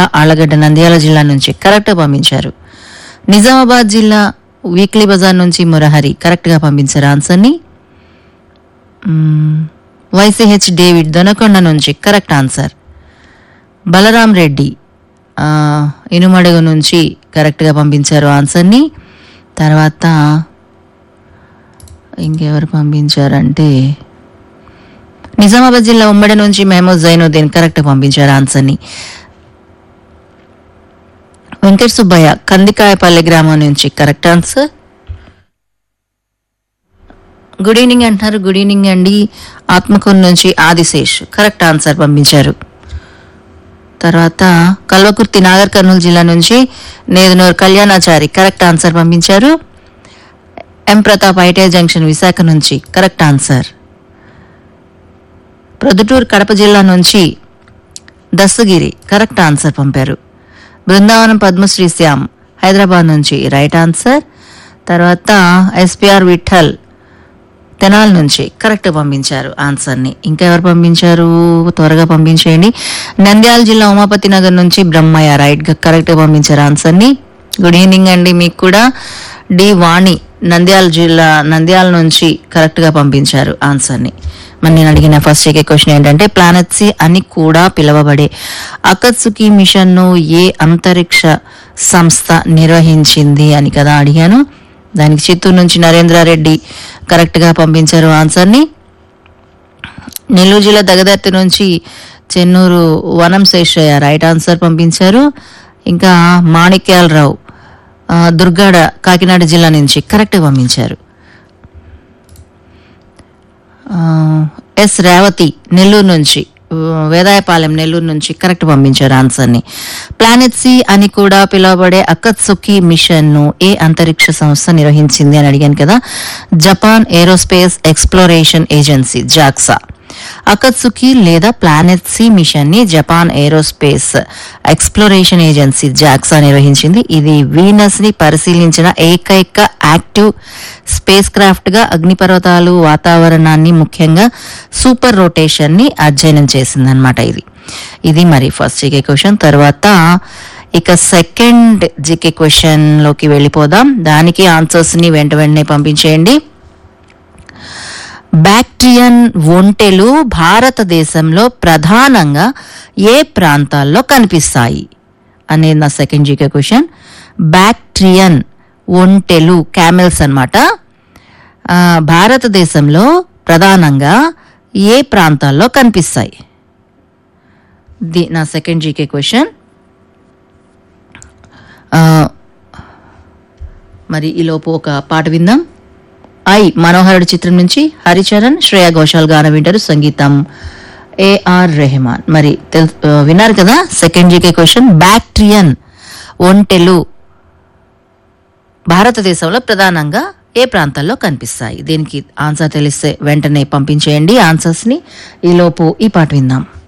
ఆళ్లగడ్డ నంద్యాల జిల్లా నుంచి కరెక్ట్ పంపించారు నిజామాబాద్ జిల్లా వీక్లీ బజార్ నుంచి మురహరి కరెక్ట్ గా పంపించారు ఆన్సర్ని మ్మ్. వైసీహెచ్ డేవిడ్ దొనకొండ నుంచి కరెక్ట్ ఆన్సర్ బలరాం రెడ్డి ఆ, ఇనుమడుగు నుంచి కరెక్ట్గా పంపించారు ఆన్సర్ని తర్వాత ఇంకెవరు పంపించారంటే నిజామాబాద్ జిల్లా ఉమ్మడి నుంచి మహమూద్ జైనుద్దీన్ కరెక్ట్ పంపించారు ఆన్సర్ని వెంకట సుబ్బయ్య కందికాయపల్లి గ్రామం నుంచి కరెక్ట్ ఆన్సర్ గుడ్ ఈవినింగ్ అంటున్నారు గుడ్ ఈవినింగ్ అండి ఆత్మకూరు నుంచి ఆదిశేష్ కరెక్ట్ ఆన్సర్ పంపించారు తర్వాత కల్వకుర్తి నాగర్ కర్నూలు జిల్లా నుంచి నేదునూరు కళ్యాణాచారి కరెక్ట్ ఆన్సర్ పంపించారు M Pratap ITI junction Visakha నుంచి కరెక్ట్ ఆన్సర్ ప్రొద్దుటూరు కడప జిల్లా నుంచి దస్తగిరి కరెక్ట్ ఆన్సర్ పంపారు బృందావనం పద్మశ్రీ శ్యామ్ హైదరాబాద్ నుంచి రైట్ ఆన్సర్ తర్వాత ఎస్పిఆర్ విఠల్ తెనాల్ నుంచి కరెక్ట్ పంపించారు ఆన్సర్ని ఇంకా ఎవరు పంపించారు త్వరగా పంపించేయండి నంద్యాల జిల్లా ఉమాపతి నగర్ నుంచి బ్రహ్మయ్య రైట్ గా కరెక్ట్ పంపించారు ఆన్సర్ని గుడ్ ఈవినింగ్ అండి మీకు కూడా డి వాణి నంద్యాల జిల్లా నంద్యాల నుంచి కరెక్ట్ గా పంపించారు ఆన్సర్ని మరి నేను అడిగిన ఫస్ట్ ఏకే క్వశ్చన్ ఏంటంటే ప్లానెట్ సి అని కూడా పిలువబడే అకత్సుకి మిషన్ ను ఏ అంతరిక్ష సంస్థ నిర్వహించింది అని కదా అడిగాను దానికి చిత్తూరు నుంచి నరేంద్రారెడ్డి కరెక్ట్ గా పంపించారు ఆన్సర్ని నెల్లూరు జిల్లా దగదర్తి నుంచి చెన్నూరు వనం శేషయ్య రైట్ ఆన్సర్ పంపించారు ఇంకా మాణిక్యాలరావు ఆ, దుర్గాడ కాకినాడ జిల్లా నుంచి కరెక్ట్ పంపించారు ఆ, ఎస్ రేవతి నెల్లూరు నుంచి ఆ, వేదాయపాలెం నెల్లూరు నుంచి కరెక్ట్ పంపించారు ఆన్సర్ని ప్లానెట్ సి అని కూడా పిలువబడే అకత్సుకి మిషన్ ను ఏ అంతరిక్ష సంస్థ నిర్వహించింది అని అడిగాను కదా Japan Aerospace Exploration Agency JAXA Akatsuki లేదా ప్లానెట్ సి మిషన్ ని Japan Aerospace Exploration Agency JAXA నిర్వహించింది ఇది వీనస్ ని పరిశీలించిన ఏకైక యాక్టివ్ స్పేస్ క్రాఫ్ట్ గా అగ్నిపర్వతాలు వాతావరణాన్ని ముఖ్యంగా సూపర్ రొటేషన్ ని అధ్యయనం చేసిందనమాట ఇది ఇది మరి ఫస్ట్ జీకే క్వశ్చన్ తర్వాత ఇక సెకండ్ జీకే క్వశ్చన్ లోకి వెళ్ళిపోదాం దానికి ఆన్సర్స్ ని వెంట వెంటనే పంపించేయండి బ్యాక్టీరియన్ ఒంటెలు భారతదేశంలో ప్రధానంగా ఏ ప్రాంతాల్లో కనిపిస్తాయి అనేది నా సెకండ్ జీకే క్వశ్చన్ బ్యాక్ట్రియన్ ఒంటెలు క్యామెల్స్ అనమాట భారతదేశంలో ప్రధానంగా ఏ ప్రాంతాల్లో కనిపిస్తాయి ది నా సెకండ్ జీకే క్వశ్చన్ మరి ఈలోపు ఒక పాట విందాం ఐ మనోహరుడు చిత్రం నుంచి హరిచరణ్ శ్రేయా ఘోషాల్ గాన వింటారు సంగీతం ఏఆర్ రెహమాన్ మరి తెల్- ఆ, విన్నారు కదా సెకండ్ జీకే క్వశ్చన్ బ్యాక్ట్రియన్ ఒంటెలు భారతదేశంలో ప్రధానంగా ఏ ప్రాంతాల్లో కనిపిస్తాయి దీనికి ఆన్సర్ తెలిస్తే వెంటనే పంపించేయండి ఆన్సర్స్ ని ఈలోపు ఈ పాట విందాం